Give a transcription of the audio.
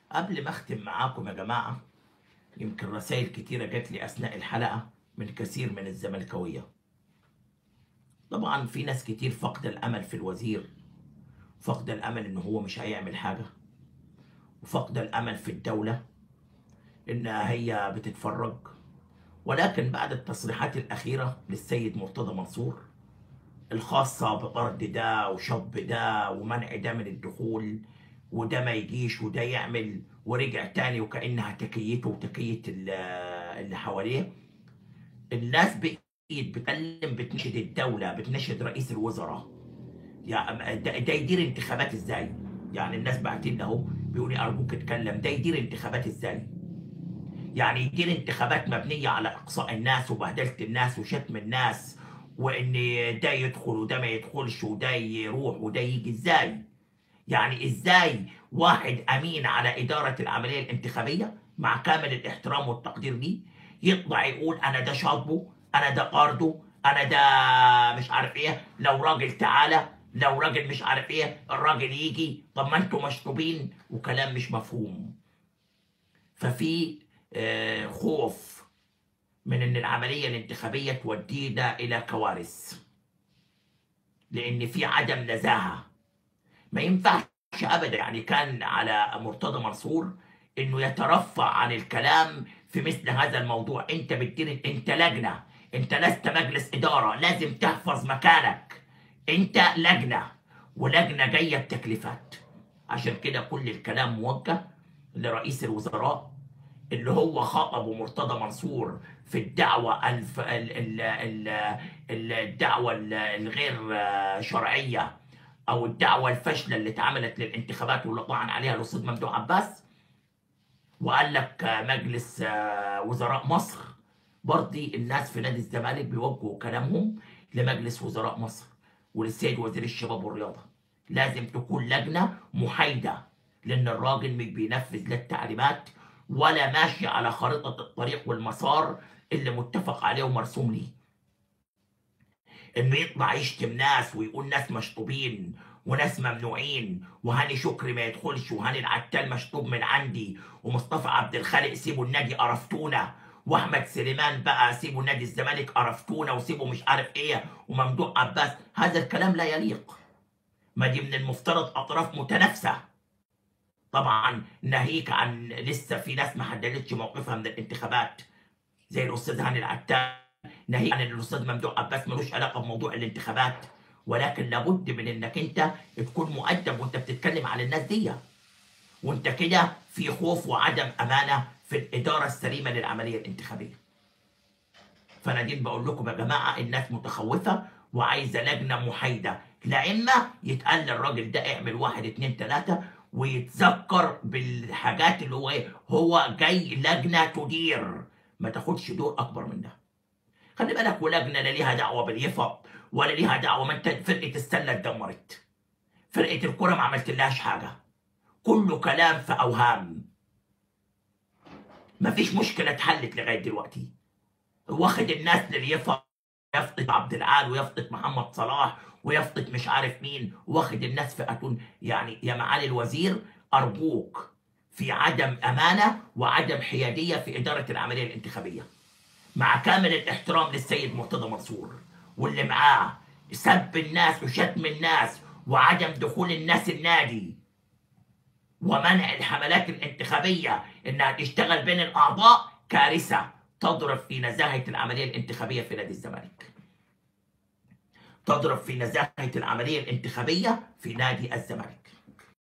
قبل ما اختم معاكم يا جماعه يمكن رسائل كتيره جات لي اثناء الحلقه من كثير من الزملكاويه طبعا في ناس كتير فاقده الامل في الوزير فاقده الامل ان هو مش هيعمل حاجه وفاقده الامل في الدوله انها هي بتتفرج ولكن بعد التصريحات الاخيره للسيد مرتضى منصور الخاصه بطرد ده وشب ده ومنع ده من الدخول وده ما يجيش وده يعمل ورجع تاني وكانها تكيته وتكيه ال- اللي حواليه الناس بقيت بتكلم بتنشد الدوله بتنشد رئيس الوزراء يعني ده, ده يدير انتخابات ازاي؟ يعني الناس باعتين له بيقول لي ارجوك اتكلم ده يدير انتخابات ازاي؟ يعني يدير انتخابات مبنيه على اقصاء الناس وبهدله الناس وشتم الناس وان ده يدخل وده ما يدخلش وده يروح وده يجي ازاي؟ يعني ازاي واحد امين على اداره العمليه الانتخابيه مع كامل الاحترام والتقدير ليه يطلع يقول انا ده شاطبه انا ده قارده انا ده مش عارف ايه لو راجل تعالى لو راجل مش عارف ايه الراجل يجي طب ما انتوا مشطوبين وكلام مش مفهوم ففي آه، خوف من ان العمليه الانتخابيه تودينا الى كوارث لان في عدم نزاهه ما ينفعش ابدا يعني كان على مرتضى منصور انه يترفع عن الكلام في مثل هذا الموضوع انت بتدير انت لجنه انت لست مجلس اداره لازم تحفظ مكانك انت لجنه ولجنه جايه بتكليفات عشان كده كل الكلام موجه لرئيس الوزراء اللي هو خاطبه مرتضى منصور في الدعوه الف... ال... ال... ال... ال- الدعوه ال- الغير آه، شرعيه او الدعوه الفاشله اللي اتعملت للانتخابات واللي طعن عليها الاستاذ ممدوح عباس وقال لك آه، مجلس آه، وزراء مصر برضي الناس في نادي الزمالك بيوجهوا كلامهم لمجلس وزراء مصر وللسيد وزير الشباب والرياضه لازم تكون لجنه محايده لان الراجل مش بينفذ لا التعليمات ولا ماشي على خريطه الطريق والمسار اللي متفق عليه ومرسوم ليه انه يطلع يشتم ناس ويقول ناس مشطوبين وناس ممنوعين وهاني شكري ما يدخلش وهاني العتال مشطوب من عندي ومصطفى عبد الخالق سيبوا النادي قرفتونا واحمد سليمان بقى سيبوا نادي الزمالك قرفتونا وسيبوا مش عارف ايه وممدوح عباس هذا الكلام لا يليق ما دي من المفترض اطراف متنافسه طبعا ناهيك عن لسه في ناس ما حددتش موقفها من الانتخابات زي الاستاذ هاني العتال ناهيك عن ان الاستاذ ممدوح عباس ملوش علاقه بموضوع الانتخابات ولكن لابد من انك انت تكون مؤدب وانت بتتكلم على الناس دي وانت كده في خوف وعدم امانه في الاداره السليمه للعمليه الانتخابيه فانا جيت بقول لكم يا جماعه الناس متخوفه وعايزه لجنه محايده لا اما يتقال للراجل ده اعمل واحد اتنين تلاته ويتذكر بالحاجات اللي هو ايه هو جاي لجنه تدير ما تاخدش دور اكبر من ده خلي بالك ولجنه لا ليها دعوه باليفا ولا ليها دعوه ما انت فرقه السله اتدمرت فرقه الكره ما عملتلهاش حاجه كله كلام في اوهام مفيش مشكله اتحلت لغايه دلوقتي واخد الناس لليفا يفقد عبد العال ويفقد محمد صلاح ويفقد مش عارف مين واخد الناس في اتون يعني يا معالي الوزير ارجوك في عدم امانه وعدم حياديه في اداره العمليه الانتخابيه مع كامل الاحترام للسيد مرتضى منصور واللي معاه سب الناس وشتم الناس وعدم دخول الناس النادي ومنع الحملات الانتخابية انها تشتغل بين الاعضاء كارثة تضرب في نزاهة العملية الانتخابية في نادي الزمالك تضرب في نزاهة العملية الانتخابية في نادي الزمالك